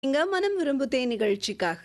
இங்க மனம் விரும்புதே நிகழ்ச்சிக்காக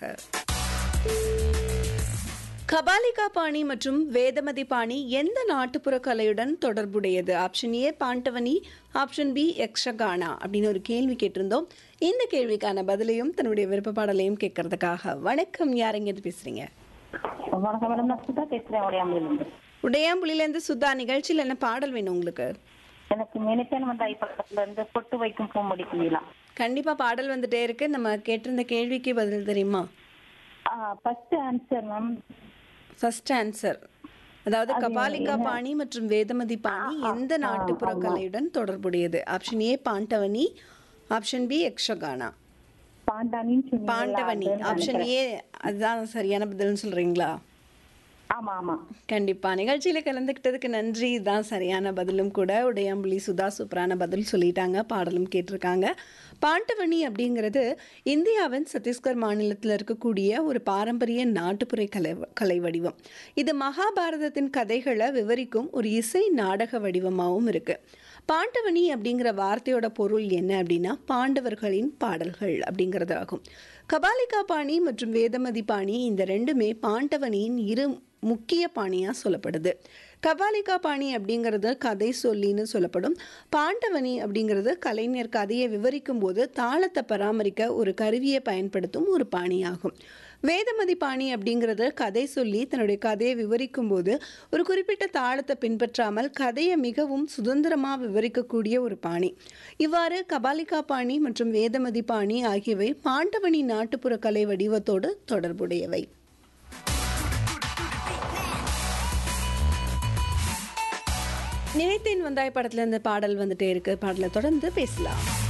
கபாலிகா பாணி மற்றும் வேதமதி பாணி எந்த நாட்டுப்புற கலையுடன் தொடர்புடையது option A Pandavani option B Yakshagana அப்படின்னு ஒரு கேள்வி கேட்டிருந்தோம் இந்த கேள்விக்கான பதிலையும் தன்னுடைய விருப்ப பாடலையும் கேட்கறதுக்காக வணக்கம் யாருங்க இது பேசுறீங்க வணக்கம் மேடம் நான் சுதா பேசுறேன் உடையாம்பிலிருந்து உடையாம்புலியிலேருந்து சுதா நிகழ்ச்சியில் என்ன பாடல் வேணும் உங்களுக்கு எனக்கு நினைப்பேன் வந்த பக்கத்துல இருந்து பொட்டு வைக்கும் பூ முடிக்கலாம் கண்டிப்பா பாடல் வந்துட்டே இருக்கு நம்ம கேட்டிருந்த கேள்விக்கு பதில் தெரியுமா first answer ma'am first answer அதாவது கபாலிகா பாணி மற்றும் வேதமதி பாணி எந்த நாட்டுப்புற கலையுடன் தொடர்புடையது option A Pandavani option B Yakshagana பாண்டானின்னு சொன்னீங்க பாண்டவனி ஆப்ஷன் ஏ அதுதான் சரியான பதில்னு சொல்றீங்களா ஆமா ஆமா கண்டிப்பா நிகழ்ச்சியில கலந்துக்கிட்டதுக்கு நன்றி இதுதான் சரியான பதிலும் கூட உடையாம்புலி சுதா சூப்பரான பதில் சொல்லிட்டாங்க பாடலும் கேட்டிருக்காங்க பாண்டவனி அப்படிங்கிறது இந்தியாவின் சத்தீஸ்கர் மாநிலத்தில் இருக்கக்கூடிய ஒரு பாரம்பரிய நாட்டுப்புற கலை கலை வடிவம் இது மகாபாரதத்தின் கதைகளை விவரிக்கும் ஒரு இசை நாடக வடிவமாகவும் இருக்கு பாண்டவனி அப்படிங்கிற வார்த்தையோட பொருள் என்ன அப்படின்னா பாண்டவர்களின் பாடல்கள் அப்படிங்கிறது ஆகும் கபாலிகா பாணி மற்றும் வேதமதி பாணி இந்த ரெண்டுமே பாண்டவனியின் இரு முக்கிய பாணியாக சொல்லப்படுது கபாலிகா பாணி அப்படிங்கிறது கதை சொல்லின்னு சொல்லப்படும் பாண்டவனி அப்படிங்கிறது கலைஞர் கதையை விவரிக்கும் போது தாளத்தை பராமரிக்க ஒரு கருவியை பயன்படுத்தும் ஒரு பாணியாகும் வேதமதி பாணி அப்படிங்கிறது கதை சொல்லி தன்னுடைய கதையை விவரிக்கும் போது ஒரு குறிப்பிட்ட தாளத்தை பின்பற்றாமல் கதையை மிகவும் சுதந்திரமாக விவரிக்கக்கூடிய ஒரு பாணி இவ்வாறு கபாலிகா பாணி மற்றும் வேதமதி பாணி ஆகியவை பாண்டவனி நாட்டுப்புற கலை வடிவத்தோடு தொடர்புடையவை நினைத்தேன் வந்தாய் படத்துல இந்த பாடல் வந்துட்டே இருக்கு பாடலை தொடர்ந்து பேசலாம்